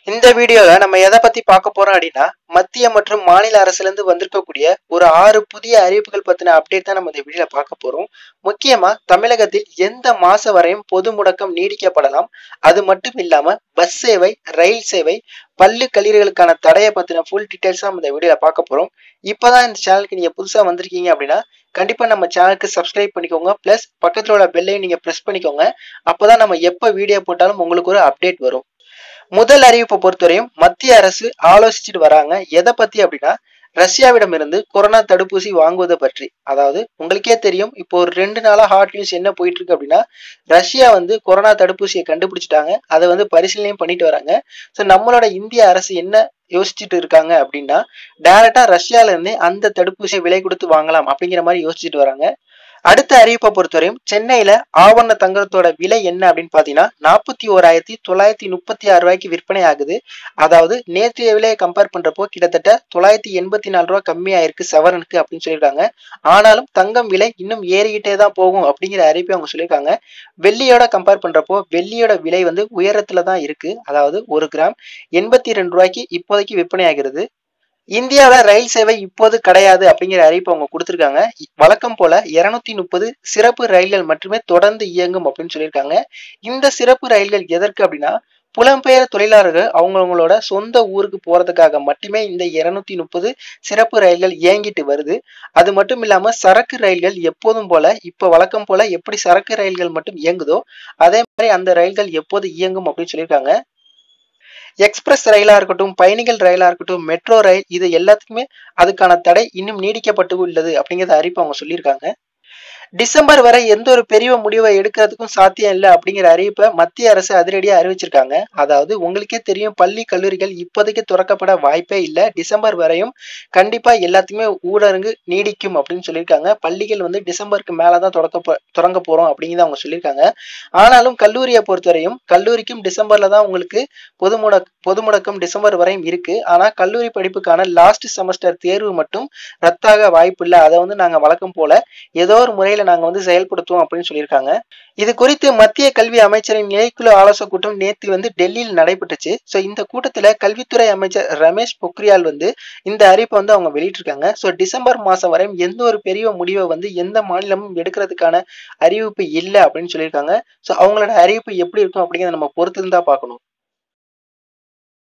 இந்த வீடியோல நம்ம எதை பத்தி பார்க்க போறோம் அப்படின்னா மத்திய மற்றும் மாநில அரசுல இருந்து வந்திருக்கக்கூடிய ஒரு ஆறு புதிய அறிவிப்புகள் பத்தின அப்டேட் தான் நம்ம இந்த வீடியோல பார்க்க போறோம் முக்கியமா தமிழகத்தில் எந்த மாசம் வரையும் பொது முடக்கம் நீடிக்கப்படலாம் அது மட்டும் இல்லாம பஸ் சேவை ரயில் சேவை பள்ளி கல்லூரிகளுக்கான தடையை பத்தின ஃபுல் டீடைல்ஸ் நம்ம இந்த வீடியோல பார்க்க போறோம் இப்பதான் இந்த சேனலுக்கு நீங்க புதுசா வந்திருக்கீங்க அப்படின்னா கண்டிப்பா நம்ம சேனலுக்கு சப்ஸ்கிரைப் பண்ணிக்கோங்க பிளஸ் பக்கத்துல உள்ள பெல்லையும் நீங்க பிரஸ் பண்ணிக்கோங்க அப்பதான் நம்ம எப்ப வீடியோ போட்டாலும் உங்களுக்கு ஒரு அப்டேட் வரும் முதல் அறிவிப்பை பொறுத்தவரையும் மத்திய அரசு ஆலோசிச்சுட்டு வராங்க எதை பத்தி அப்படின்னா ரஷ்யாவிடம் இருந்து கொரோனா தடுப்பூசி வாங்குவதை பற்றி அதாவது உங்களுக்கே தெரியும் இப்போ ஒரு ரெண்டு நாளா ஹாட் நியூஸ் என்ன போயிட்டு இருக்கு அப்படின்னா ரஷ்யா வந்து கொரோனா தடுப்பூசியை கண்டுபிடிச்சிட்டாங்க அதை வந்து பரிசீலனையும் பண்ணிட்டு வராங்க ஸோ நம்மளோட இந்திய அரசு என்ன யோசிச்சுட்டு இருக்காங்க அப்படின்னா டைரக்டா ரஷ்யால இருந்தே அந்த தடுப்பூசியை விலை கொடுத்து வாங்கலாம் அப்படிங்கிற மாதிரி யோசிச்சுட்டு வராங்க அடுத்த அறிவிப்பை பொறுத்தவரையும் சென்னையில ஆவண தங்கத்தோட விலை என்ன அப்படின்னு பாத்தீங்கன்னா நாற்பத்தி ஓராயிரத்தி தொள்ளாயிரத்தி முப்பத்தி ஆறு ரூபாய்க்கு விற்பனை ஆகுது அதாவது நேற்றைய விலையை கம்பேர் பண்றப்போ கிட்டத்தட்ட தொள்ளாயிரத்தி எண்பத்தி நாலு ரூபா கம்மியாயிருக்கு சவரனுக்கு அப்படின்னு சொல்லியிருக்காங்க ஆனாலும் தங்கம் விலை இன்னும் ஏறிக்கிட்டே தான் போகும் அப்படிங்கிற அறிவிப்பை அவங்க சொல்லியிருக்காங்க வெள்ளியோட கம்பேர் பண்றப்போ வெள்ளியோட விலை வந்து உயரத்துல தான் இருக்கு அதாவது ஒரு கிராம் எண்பத்தி ரெண்டு ரூபாய்க்கு இப்போதைக்கு விற்பனை ஆகிறது இந்தியாவில் ரயில் சேவை இப்போது கிடையாது அப்படிங்கிற அறிவிப்பு அவங்க கொடுத்துருக்காங்க வழக்கம் போல இருநூத்தி முப்பது சிறப்பு ரயில்கள் மட்டுமே தொடர்ந்து இயங்கும் அப்படின்னு சொல்லியிருக்காங்க இந்த சிறப்பு ரயில்கள் எதற்கு அப்படின்னா புலம்பெயர் தொழிலாளர்கள் அவங்கவுங்களோட சொந்த ஊருக்கு போறதுக்காக மட்டுமே இந்த இருநூத்தி முப்பது சிறப்பு ரயில்கள் இயங்கிட்டு வருது அது மட்டும் இல்லாம சரக்கு ரயில்கள் எப்போதும் போல இப்ப வழக்கம் போல எப்படி சரக்கு ரயில்கள் மட்டும் இயங்குதோ அதே மாதிரி அந்த ரயில்கள் எப்போது இயங்கும் அப்படின்னு சொல்லியிருக்காங்க எக்ஸ்பிரஸ் ரயிலா இருக்கட்டும் பயணிகள் ரயிலா இருக்கட்டும் மெட்ரோ ரயில் இது எல்லாத்துக்குமே அதுக்கான தடை இன்னும் நீடிக்கப்பட்டு உள்ளது அப்படிங்கிறத அறிவிப்பு அவங்க சொல்லியிருக்காங்க டிசம்பர் வரை எந்த ஒரு பெரிய முடிவை எடுக்கிறதுக்கும் சாத்தியம் இல்லை அப்படிங்கிற அறிவிப்பை மத்திய அரசு அதிரடியாக அறிவிச்சிருக்காங்க அதாவது உங்களுக்கே தெரியும் பள்ளி கல்லூரிகள் இப்போதைக்கு திறக்கப்பட வாய்ப்பே இல்லை டிசம்பர் வரையும் கண்டிப்பா எல்லாத்துக்குமே ஊரடங்கு நீடிக்கும் அப்படின்னு சொல்லியிருக்காங்க பள்ளிகள் வந்து டிசம்பருக்கு மேலதான் தொடக்க தொடங்க போறோம் அப்படிங்கிறத அவங்க சொல்லியிருக்காங்க ஆனாலும் கல்லூரியை பொறுத்தவரையும் கல்லூரிக்கும் டிசம்பர்ல தான் உங்களுக்கு பொது முடக் பொது முடக்கம் டிசம்பர் வரையும் இருக்கு ஆனா கல்லூரி படிப்புக்கான லாஸ்ட் செமஸ்டர் தேர்வு மட்டும் ரத்தாக வாய்ப்பு இல்லை அதை வந்து நாங்க வழக்கம் போல ஏதோ ஒரு முறையில நாங்க வந்து செயல்படுத்துவோம் அப்படின்னு சொல்லியிருக்காங்க இது குறித்து மத்திய கல்வி அமைச்சரின் நிலைக்குழு ஆலோசனை கூட்டம் நேற்று வந்து டெல்லியில் நடைபெற்றுச்சு ஸோ இந்த கூட்டத்துல கல்வித்துறை அமைச்சர் ரமேஷ் பொக்ரியால் வந்து இந்த அறிவிப்பை வந்து அவங்க வெளியிட்டிருக்காங்க ஸோ டிசம்பர் மாசம் வரையும் எந்த ஒரு பெரிய முடிவை வந்து எந்த மாநிலமும் எடுக்கிறதுக்கான அறிவிப்பு இல்லை அப்படின்னு சொல்லியிருக்காங்க ஸோ அவங்களோட அறிவிப்பு எப்படி இருக்கும் அப்படிங்கிறத நம்ம பொறுத்து இருந்தா பார்க்கணும்